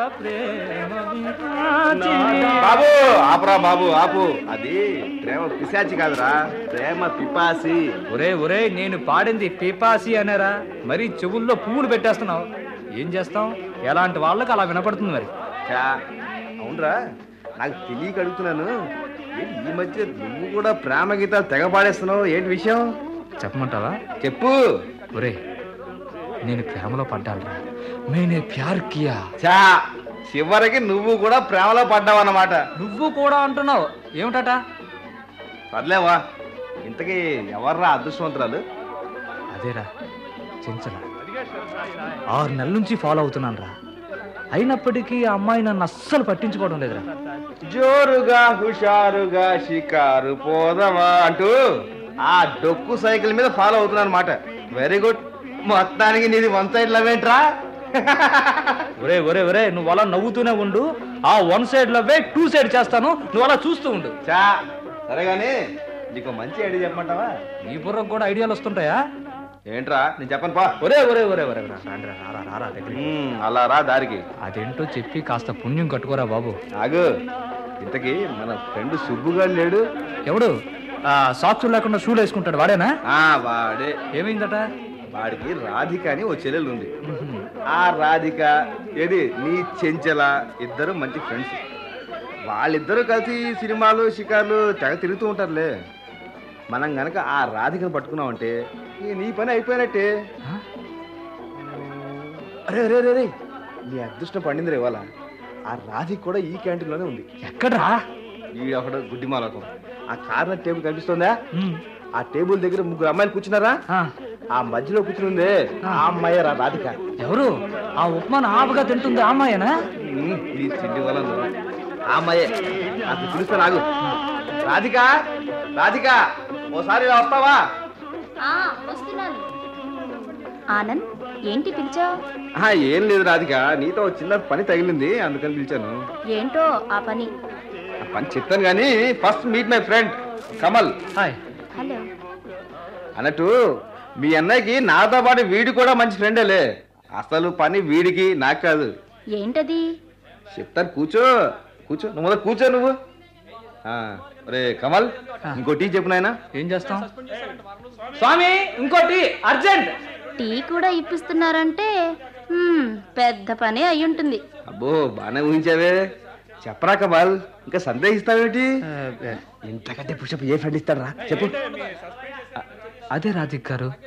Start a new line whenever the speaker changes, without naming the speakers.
ప్రేమ
బాబు ఆపురా బాబు ఆపు అది ప్రేమ పిశాచి కాదురా ప్రేమ పిపాసి
ఒరే ఒరే నేను పాడింది పీపాసి అనేరా మరి చెవుల్లో పువ్వులు పెట్టేస్తున్నావు ఏం చేస్తాం ఎలాంటి వాళ్ళకి అలా వినపడుతుంది మరి
చా అవునరా నాకు తెలియక అడుగుతున్నాను ఏంటి ఈ మధ్య నువ్వు కూడా ప్రేమ గీతాలు తెగ పాడేస్తున్నావు ఏంటి విషయం
చెప్పమంటావా
చెప్పు
ఒరే నేను ప్రేమలో పడ్డానురా మేనే ప్యార్ కియా
చా చివరికి నువ్వు కూడా ప్రేమలో పడ్డావు అన్నమాట
నువ్వు కూడా అంటున్నావు ఏమిటట
సర్లేవా ఇంతకీ ఎవర్రా అదృష్టవంతురాలు
అదేరా చెంచల ఆరు నెలల నుంచి ఫాలో అవుతున్నాను రా అయినప్పటికీ ఆ అమ్మాయి నన్ను అస్సలు పట్టించుకోవడం లేదురా
జోరుగా హుషారుగా షికారు పోదవా అంటూ ఆ డొక్కు సైకిల్ మీద ఫాలో అవుతున్నాను అనమాట వెరీ గుడ్ మొత్తానికి నీది వన్ సైడ్ లవ్ ఏంట్రా
ఒరే ఒరే ఒరే నువ్వు అలా నవ్వుతూనే ఉండు ఆ వన్ సైడ్ లవ్వే టూ సైడ్ చేస్తాను నువ్వు అలా చూస్తూ ఉండు
చా సరే కానీ నీకు మంచి ఐడియా చెప్పమంటావా
నీ బుర్రకు కూడా ఐడియాలు వస్తుంటాయా
ఏంట్రా నేను చెప్పను పా
ఒరే ఒరే ఒరే ఒరే రా, రాండ్రా, రారా రారా దగ్గరికి
ఉమ్, అలా రా దారికి
అదేంటో చెప్పి కాస్త పుణ్యం కట్టుకోరా బాబు
ఆగు ఇంతకీ మన ఫ్రెండ్ సుబ్బుగాడు లేడు
ఎవడు ఆ సాక్స్ లేకుండా షూలు వేసుకుంటాడు వాడేనా
ఆ వాడే
ఏమైందట
వాడికి రాధిక అని ఓ చెల్లెలు ఉంది ఆ రాధిక ఏది నీ చెంచల ఇద్దరు మంచి ఫ్రెండ్స్ వాళ్ళిద్దరూ కలిసి సినిమాలు షికార్లు తెగ తిరుగుతూ ఉంటారులే మనం గనక ఆ రాధికను పట్టుకున్నామంటే ఇక నీ పని అయిపోయినట్టే
ఆ?
అరే అరే అరే అరే నీ అదృష్టం పండింది రే ఇవాళ ఆ రాధిక కూడా ఈ క్యాంటీన్లోనే ఉంది
ఎక్కడ్రా
ఈ ఒకడు గుడ్డి మాలకం ఆ కార్నర్ టేబుల్ కనిపిస్తుందా
ఉమ్,
ఆ టేబుల్ దగ్గర ముగ్గురు అమ్మాయిలు కూర్చున్నారా
ఆ,
ఆ మధ్యలో కూర్చుని ఉందే ఆ అమ్మాయి రా రాధిక
ఎవరు ఆ ఉప్మాను ఆపగా తింటుంది ఆ అమ్మాయేనా
ఉమ్, ఈ తిండి వల్ల ఆ అమ్మాయే నాకు పిలుస్తా నాగు రాధిక రాధిక ఓసారి ఇలా వస్తావా
ఆ, వస్తున్నాను ఆనంద్ ఏంటి పిలిచావు
ఆహా, ఏం లేదు రాధిక నీతో ఓ చిన్న పని తగిలింది అందుకని పిలిచాను
ఏంటో ఆ పని
ఆ పని చెప్తాను కానీ first meet my friend Kamal
hi
hello
అన్నట్టు మీ అన్నయ్యకి నాతో పాటు వీడి కూడా మంచి ఫ్రెండేలే అసలు పని వీడికి నాకు కాదు
ఏంటది
చెప్తాను కూర్చో కూర్చో నువ్వు మొదలు కూర్చో నువ్వు ఆ, రే కమల్ ఇంకో టీ చెప్పు నాయనా
ఏం చేస్తాం స్వామి ఇంకోటి అర్జెంట్
టీ కూడా ఇప్పిస్తున్నారంటే హ్మ్, పెద్ద పనే అయ్యుంటుంది
అబ్బో బాగానే ఊహించావే చెప్పరా కమల్ ఇంకా సందేహిస్తావేంటి ఇంతకంటే పుషప్ ఏ ఫ్రెండ్ ఇస్తాడరా చెప్పు
అదే రాధిక్ గారు